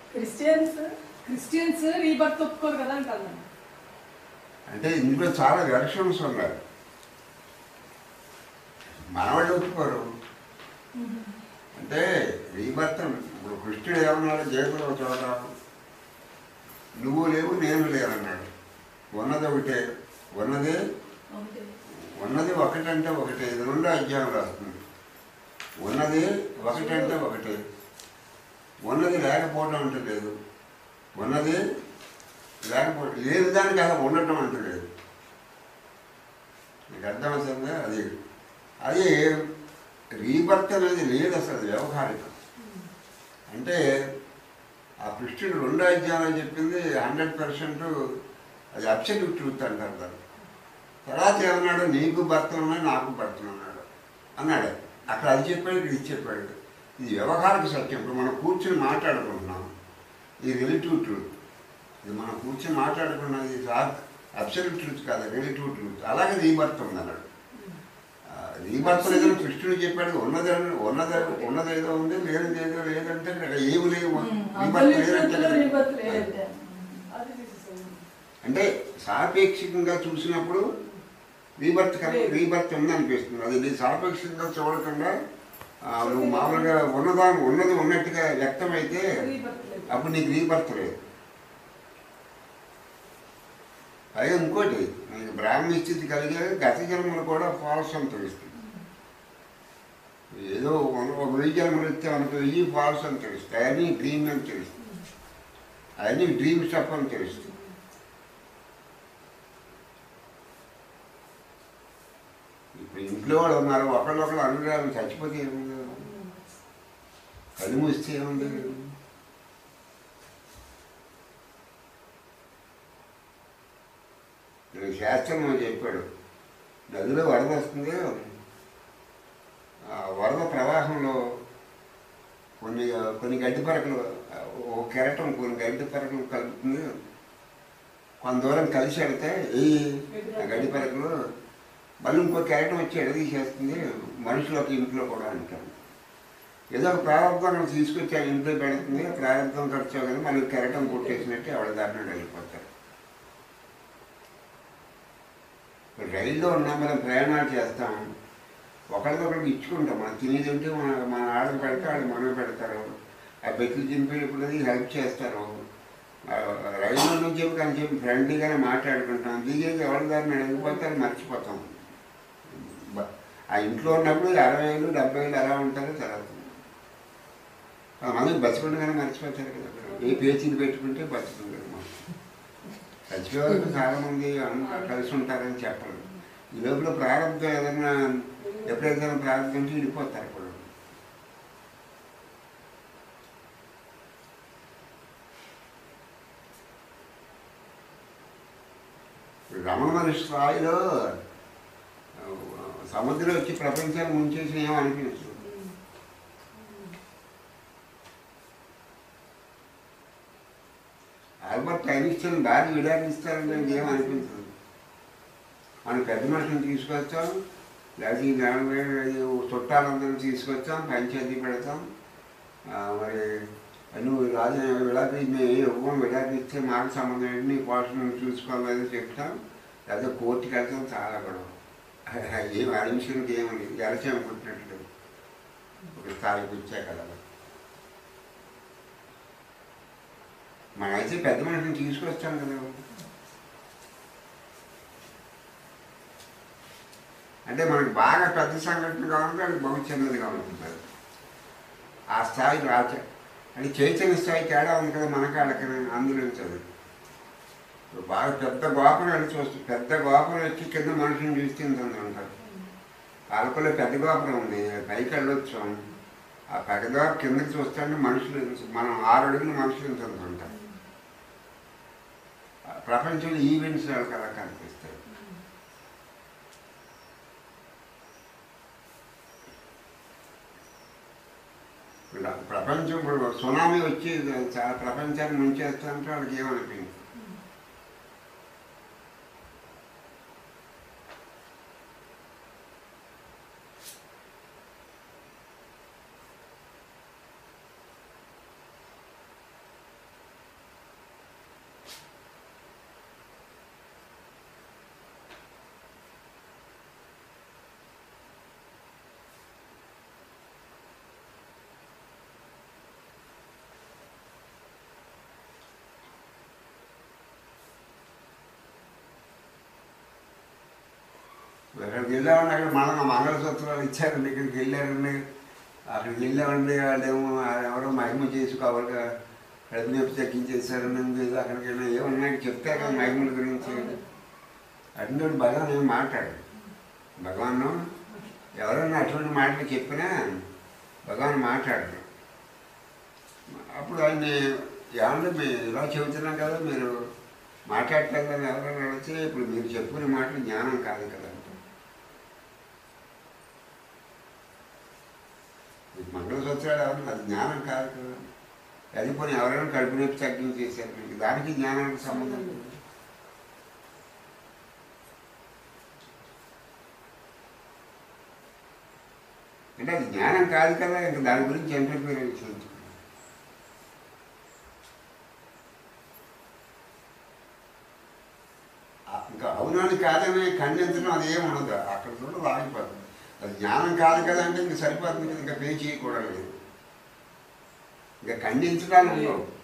Christians Christians rebirth ఒప్పుకోరు కదా అంటారు మేడం. అంటే ఇందులో చాలా వెర్షన్స్ ఉన్నాయి మనవాళ్ళు ఒప్పుకోరు అంటే రీభర్తం ఇప్పుడు కృష్ణుడు ఏమన్నాడు జయకుడు చోట నువ్వు లేవు నేను లేనన్నాడు ఉన్నది ఒకటే ఉన్నది ఓకే ఉన్నది ఒకటంటే ఒకటే ఇది రెండో అధ్యాయం రాస్తుంది ఉన్నది ఒకటంటే ఒకటే ఉన్నది లేకపోవడం అంటే లేదు ఉన్నది లేకపోవడం లేని దానికి అసలు ఉండటం అంటే లేదు నీకు అర్థమవుతుందా అది అది రీబర్త్ అనేది లేదు అసలు వ్యవహారికం అంటే ఆ కృష్ణుడు రెండో అధ్యాయంలో చెప్పింది హండ్రెడ్ పర్సెంట్ అది అబ్సల్యూట్ ట్రూత్ అంటారు దాన్ని తర్వాత ఏమన్నాడు నీకు భర్త ఉన్నాయి నాకు భర్త ఉన్నాడు అన్నాడు అక్కడ అది చెప్పాడు ఇక్కడ ఇది చెప్పాడు ఇది వ్యవహారిక సత్యం ఇప్పుడు మనం కూర్చుని మాట్లాడుకుంటున్నాం ఇది రిలేటివ్ ట్రూత్ ఇది మనం కూర్చొని మాట్లాడుకున్నది అబ్సల్యూట్ ట్రూత్ కాదు రిలేటివ్ ట్రూత్ అలాగే రీబర్త్ ఉంది అన్నాడు రీబర్త్ లేదని కృష్ణుడు చెప్పాడు ఉన్నది ఉన్నది ఉన్నది ఏదో ఉంది లేనిది ఏదో లేదంటే ఇక్కడ ఏమి లేవు రీబర్త్ లేదంటే కదా. రీబర్త్ లేదంటే అది తీసేసాను అంటే సాపేక్షికంగా చూసినప్పుడు రీబర్త్ కనుక రీబర్త్ ఉందనిపిస్తుంది అది నీ సాపేక్షంగా చూడకుండా ఆ, నువ్వు మామూలుగా ఉన్నదా ఉన్నది ఉన్నట్టుగా వ్యక్తమైతే రీబర్త్ లేదు అప్పుడు నీకు రీబర్త్ లేదు పైగా ఇంకోటి నీకు బ్రాహ్మణ స్థితి కలిగే గత జన్మలు కూడా ఫాల్స్ అని తెలుస్తుంది ఏదో ఒక ఒక వెయ్యి జన్మలు ఇస్తే మనకు వెయ్యి ఫాల్స్ అని తెలుస్తాయి అవన్నీ డ్రీమ్ అని తెలుస్తుంది అవన్నీ డ్రీమ్ స్టఫ్ అని తెలుస్తుంది ఇప్పుడు ఇంట్లో వాళ్ళు ఉన్నారు ఒకళ్ళొకళ్ళు అనుగ్రహం చచ్చిపోతే ఏముంది కళ్ళు మూస్తే ఏముంది నేను శాస్త్రం అని చెప్పాడు నదిలో వరద వస్తుంది ఆ వరద ప్రవాహంలో కొన్ని కొన్ని గడ్డి పరకలు ఒక కెరటం కొన్ని గడ్డి పరకలు కలుపుతుంది కొంత దూరం కలిసి వెళ్తే ఈ ఆ గడ్డి పరకలు మళ్ళీ ఇంకో కెరటం వచ్చి ఎడదీసేస్తుంది మనుషులకు ఇంట్లో కూడా అంటారు ఏదో ఒక ప్రారంభం తీసుకొచ్చి ఆ ఇంట్లో పెడుతుంది ఆ ప్రారంభం ఖర్చు కానీ మళ్ళీ కెరటం కొట్టేసినట్టు ఎవరి దారిలో వెళ్ళిపోతారు ఇప్పుడు రైల్లో ఉన్నాం మనం ప్రయాణాలు చేస్తాం ఒకరికొకరికి ఇచ్చుకుంటాం మనం తినేది ఉంటే మన మన ఆడకు పెడితే వాళ్ళు మనకు పెడతారు ఆ బెట్లు చింపేటప్పుడు హెల్ప్ చేస్తారు ఆ, రైల్లో నుంచి చెప్పి కానీ చెప్పి ఫ్రెండ్లీగానే మాట్లాడుకుంటాం దిగేది ఎవరి దారిని వెళ్ళిపోతే అది మర్చిపోతాం బ- ఆ ఇంట్లో ఉన్నప్పుడు అరవై ఏళ్ళు డెబ్బై ఏళ్ళు ఎలా ఉంటారో తర్వాత కొంతమంది బతుకుండగానే మర్చిపోతారు కదా ఏ పేచీలు పెట్టుకుంటే బతుకుంటారు చచ్చిపోయే వరకు చాలా మంది అంతా కలిసి ఉంటారని చెప్పరు ఈ లోపల ప్రారంభం ఏదైనా ఎప్పుడైతే ప్రారంభం నుంచి విడిపోతారు కూడా రమణ మహర్షి స్థాయిలో ఆ, సముద్రం వచ్చి ప్రపంచాన్ని ముంచేసి ఏమో అనిపించదు ఆల్బర్ట్ ఐన్స్టైన్ భార్య విడాకిస్తారని నాకు ఏం అనిపించదు మనం పెద్ద మనుషులను తీసుకొచ్చాం లేకపోతే ఈ నలభై ఐదు చుట్టాలందరినీ తీసుకొచ్చాం పంచాయతీ పెడతాం ఆ, మరి నువ్వు రాజు విడాకి మేము ఇవ్వం విడాకి ఇస్తే మాకు సంబంధం ఏంటి నీ పోషణ చూసుకోవాలని చెప్తాం లేకపోతే కోర్టుకి వెళ్తాం చాలా గొడవ ఏం అడ్మిషన్కి ఏమని ఎలచేమ పుట్టినట్లు ఒక స్థాయికి వచ్చా కదా మనం అయితే పెద్ద మనిషిని తీసుకొస్తాం కదా అంటే మనకి బాగా పెద్ద సంఘటన కావాలంటే అది బహు చిన్నదిగా ఉంటుంది ఆ స్థాయి రాచ అంటే చైతన్య స్థాయి తేడా ఉంది కదా మనకి వాళ్ళకి అందులో చదువు ఇప్పుడు బాగా పెద్ద గోపురం వెళ్ళి చూస్తే పెద్ద గోపురం వచ్చి కింద మనుషుని చూస్తే ఇంత ఉంది ఉంటారు పాలకుల్లో పెద్ద గోపురం ఉంది పైకి వెళ్ళొచ్చు ఆ పెద్ద గోపురం కిందకి చూస్తే మనుషులు ఇంత- మనం ఆరు అడుగులు మనుషులు ఇంత ఉంది ఉంటారు ప్రపంచంలో ఈవెంట్స్ వాళ్ళకి అలా కనిపిస్తాయి ఇలా ప్రపంచం ఇప్పుడు సునామీ వచ్చి చాలా ప్రపంచాన్ని ముంచేస్తుంటే వాళ్ళకి ఏమనిపించింది అక్కడికి వెళ్ళామండి అక్కడ మన మంగళసూత్రాలు ఇచ్చారండి ఇక్కడికి వెళ్ళారండి అక్కడికి వెళ్ళామండి వాళ్ళేమో ఎవరో మహిమ చేసుకోవాలిగా కడుపు నొప్పి తగ్గించేసారండి ఏదో అక్కడికి వెళ్ళినా ఏమన్నా చెప్తారు కదా మహిమల గురించి అటువంటి భగవాన్ ఏం మాట్లాడు భగవాన్ ఎవరైనా అటువంటి మాటలు చెప్పినా భగవాన్ మాట్లాడరు అప్పుడు ఆయన్ని ఏమన్నా మీరు ఇలా చెబుతున్నాం కదా మీరు మాట్లాడలేదు అని ఎవరైనా అడిగితే ఇప్పుడు మీరు చెప్పుకునే మాటలు జ్ఞానం కాదు కదా అంటే మీకు మంగళసూత్రాలు ఎవరు అది జ్ఞానం కాదు కదా అది పోనీ ఎవరైనా కడుపు నొప్పి తగ్గించేసారు మీకు దానికి జ్ఞానానికి సంబంధం లేదు అంటే అది జ్ఞానం కాదు కదా ఇంకా దాని గురించి ఎంటర్ విశ్లేషించుకున్నాం ఇంకా అవునని కాదని ఖండించడం అది ఏమి ఉండదు అక్కడ చూడ ఆగిపోతుంది అది జ్ఞానం కాదు కదంటే ఇంక సరిపోతుంది కదా ఇంకా పే చేయకూడదు లేదు ఇంకా ఖండించడాలు ఉండవు